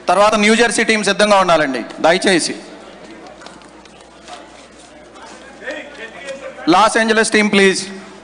తర్వాత new Jersey team సిద్ధంగా ఉండాలండి దయచేసి లాస్ ఏంజలస్ టీం ప్లీజ్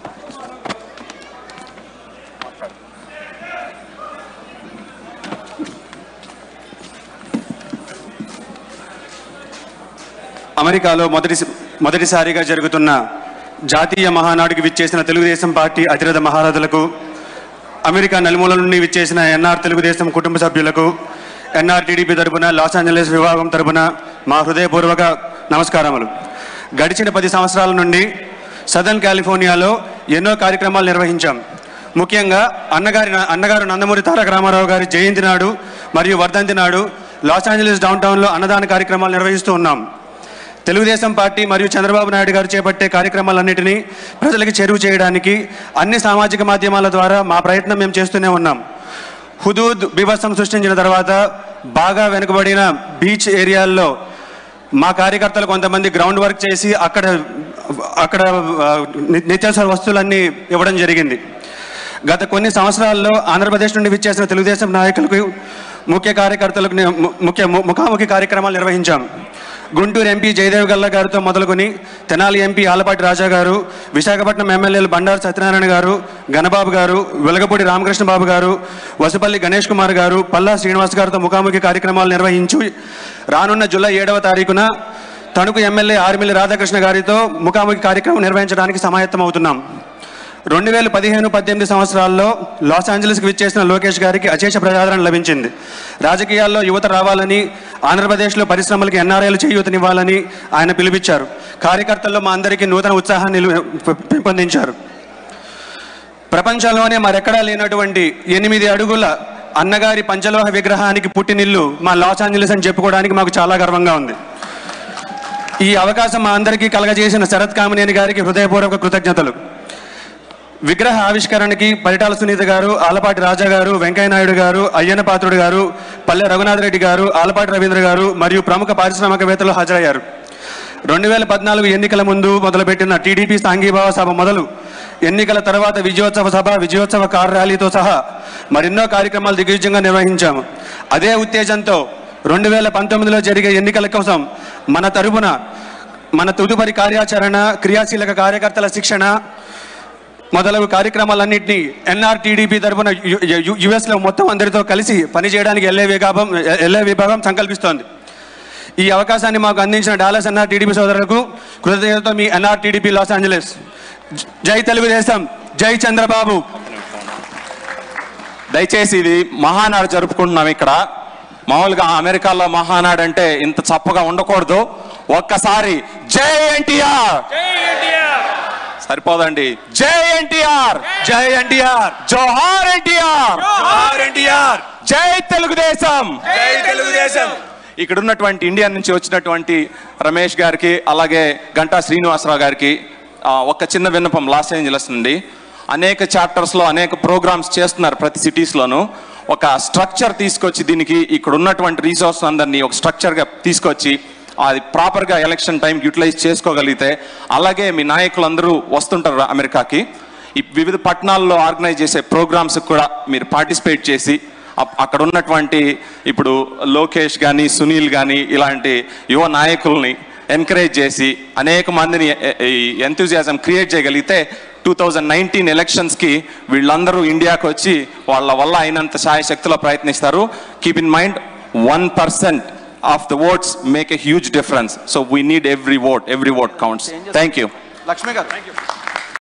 అమెరికాలో మొదటి మొదటిసారిగా జరుగుతున్న జాతీయ మహానాడుకి విచ్చేసిన తెలుగుదేశం పార్టీ అతిరథ మహారథులకు అమెరికా నలుమూల నుండి విచ్చేసిన ఎన్ఆర్ తెలుగుదేశం కుటుంబ సభ్యులకు ఎన్ఆర్ టీడీపీ తరపున లాస్ ఏంజలస్ విభాగం తరపున మా హృదయపూర్వక నమస్కారములు గడిచిన పది సంవత్సరాల నుండి సదర్న్ కాలిఫోర్నియాలో ఎన్నో కార్యక్రమాలు నిర్వహించాం ముఖ్యంగా అన్నగారి అన్నగారు నందమూరి తారక రామారావు గారి జయంతి నాడు మరియు వర్ధంతి నాడు లాస్ ఏంజలస్ డౌన్ టౌన్లో అన్నదాన కార్యక్రమాలు నిర్వహిస్తూ ఉన్నాం తెలుగుదేశం పార్టీ మరియు చంద్రబాబు నాయుడు గారు చేపట్టే కార్యక్రమాలన్నింటినీ ప్రజలకు చేరువ చేయడానికి అన్ని సామాజిక మాధ్యమాల ద్వారా మా ప్రయత్నం మేము చేస్తూనే ఉన్నాం హుదూద్ బీభత్సం సృష్టించిన తర్వాత బాగా వెనుకబడిన బీచ్ ఏరియాల్లో మా కార్యకర్తలు కొంతమంది గ్రౌండ్ వర్క్ చేసి అక్కడ అక్కడ ఆ, ని- నిత్యావసర వస్తువులన్నీ ఇవ్వడం జరిగింది గత కొన్ని సంవత్సరాల్లో ఆంధ్రప్రదేశ్ నుండి విచ్చేసిన తెలుగుదేశం నాయకులకు ముఖ్య కార్యకర్తలకు ని- ము- ముఖ్య ము- ముఖాముఖి కార్యక్రమాలు నిర్వహించాం గుంటూరు ఎంపీ జయదేవ్ గల్లా గారితో మొదలుకొని తెనాలి ఎంపీ ఆలపాటి రాజా గారు విశాఖపట్నం ఎమ్మెల్యేలు బండారు సత్యనారాయణ గారు గణబాబు గారు వెలగపూడి రామకృష్ణ బాబు గారు వసుపల్లి గణేష్ కుమార్ గారు పల్లా శ్రీనివాస్ గారితో ముఖాముఖి కార్యక్రమాలు నిర్వహించి రానున్న జూలై ఏడవ తారీఖున తణుకు ఎమ్మెల్యే ఆర్మిల్లి రాధాకృష్ణ గారితో ముఖాముఖి కార్యక్రమం నిర్వహించడానికి సమాయత్తం అవుతున్నాం రెండు వేల పదిహేను పద్దెనిమిది సంవత్సరాల్లో లాస్ ఏంజలస్కి విచ్చేసిన లోకేష్ గారికి అశేష ప్రజాదరణ లభించింది రాజకీయాల్లో యువత రావాలని ఆంధ్రప్రదేశ్లో పరిశ్రమలకు ఎన్ఆర్ఐలు చేయూతనివ్వాలని ఆయన పిలుపిచ్చారు కార్యకర్తల్లో మా అందరికీ నూతన ఉత్సాహాన్ని నిలు- పె- పెంపొందించారు ప్రపంచంలోనే మరెక్కడా లేనటువంటి ఎనిమిది అడుగుల అన్నగారి పంచలోహ విగ్రహానికి పుట్టినిల్లు మా లాస్ ఏంజలస్ అని చెప్పుకోవడానికి మాకు చాలా గర్వంగా ఉంది ఈ అవకాశం మా అందరికీ కలగజేసిన శరత్ కామినేని గారికి హృదయపూర్వక కృతజ్ఞతలు విగ్రహ ఆవిష్కరణకి పరిటాల సునీత గారు ఆలపాటి రాజా గారు వెంకయ్యనాయుడు గారు అయ్యన్న పాత్రుడు గారు పల్లె రఘునాథ్ రెడ్డి గారు ఆలపాటి రవీంద్ర గారు మరియు ప్రముఖ పారిశ్రామికవేత్తలు హాజరయ్యారు రెండు వేల పద్నాలుగు ఎన్నికల ముందు మొదలుపెట్టిన టీడీపీ సాంఘీభావ సభ మొదలు ఎన్నికల తర్వాత విజయోత్సవ సభ విజయోత్సవ కార్ ర్యాలీతో సహా మరెన్నో కార్యక్రమాలు దిగ్విజయంగా నిర్వహించాము అదే ఉత్తేజంతో రెండు వేల పంతొమ్మిదిలో జరిగే ఎన్నికల కోసం మన తరపున మన తదుపరి కార్యాచరణ క్రియాశీలక కార్యకర్తల శిక్షణ మొదలగు కార్యక్రమాలన్నింటినీ ఎన్ఆర్ టీడీపీ తరఫున యుఎస్లో మొత్తం అందరితో కలిసి పనిచేయడానికి ఎల్ఏ విభాగం ఎల్ఏ విభాగం సంకల్పిస్తోంది ఈ అవకాశాన్ని మాకు అందించిన డాలస్ ఎన్ఆర్ టీడీపీ సోదరులకు కృతజ్ఞతతో మీ ఎన్ఆర్ టీడీపీ లాస్ ఏంజలస్ జై తెలుగుదేశం జై చంద్రబాబు దయచేసి ఇది మహానాడు జరుపుకుంటున్నాం ఇక్కడ మామూలుగా అమెరికాలో మహానాడు అంటే ఇంత చప్పగా ఉండకూడదు ఒక్కసారి జై ఎన్టీఆర్ సరిపోదండి జై ఎన్టీఆర్ జై ఎన్టీఆర్ జోహార్ ఎన్టీఆర్ ఎన్టీఆర్ జై తెలుగుదేశం జై తెలుగుదేశం ఇక్కడ ఉన్నటువంటి ఇండియా నుంచి వచ్చినటువంటి రమేష్ గారికి అలాగే గంటా శ్రీనివాసరావు గారికి ఆ, ఒక చిన్న విన్నపం లాస్ ఏంజలస్ నుండి అనేక చాప్టర్స్లో అనేక ప్రోగ్రామ్స్ చేస్తున్నారు ప్రతి సిటీస్లోనూ ఒక స్ట్రక్చర్ తీసుకొచ్చి దీనికి ఇక్కడ ఉన్నటువంటి రీసోర్స్ అందరినీ ఒక స్ట్రక్చర్గా తీసుకొచ్చి అది ప్రాపర్గా ఎలక్షన్ టైం యూటిలైజ్ చేసుకోగలిగితే అలాగే మీ నాయకులందరూ వస్తుంటారు అమెరికాకి ఈ వివిధ పట్టణాల్లో ఆర్గనైజ్ చేసే ప్రోగ్రామ్స్ కూడా మీరు పార్టిసిపేట్ చేసి అప్- అక్కడ ఉన్నటువంటి ఇప్పుడు లోకేష్ కానీ సునీల్ కానీ ఇలాంటి యువ నాయకుల్ని ఎంకరేజ్ చేసి అనేక మందిని ఎంతూజియాజం క్రియేట్ చేయగలిగితే టూ థౌజండ్ నైన్టీన్ ఎలక్షన్స్కి వీళ్ళందరూ ఇండియాకి వచ్చి వాళ్ళ వల్ల అయినంత శాయశక్తిలో ప్రయత్నిస్తారు keep in mind one percent of the votes make a huge difference so we need every vote every vote counts thank you Lakshmi గారు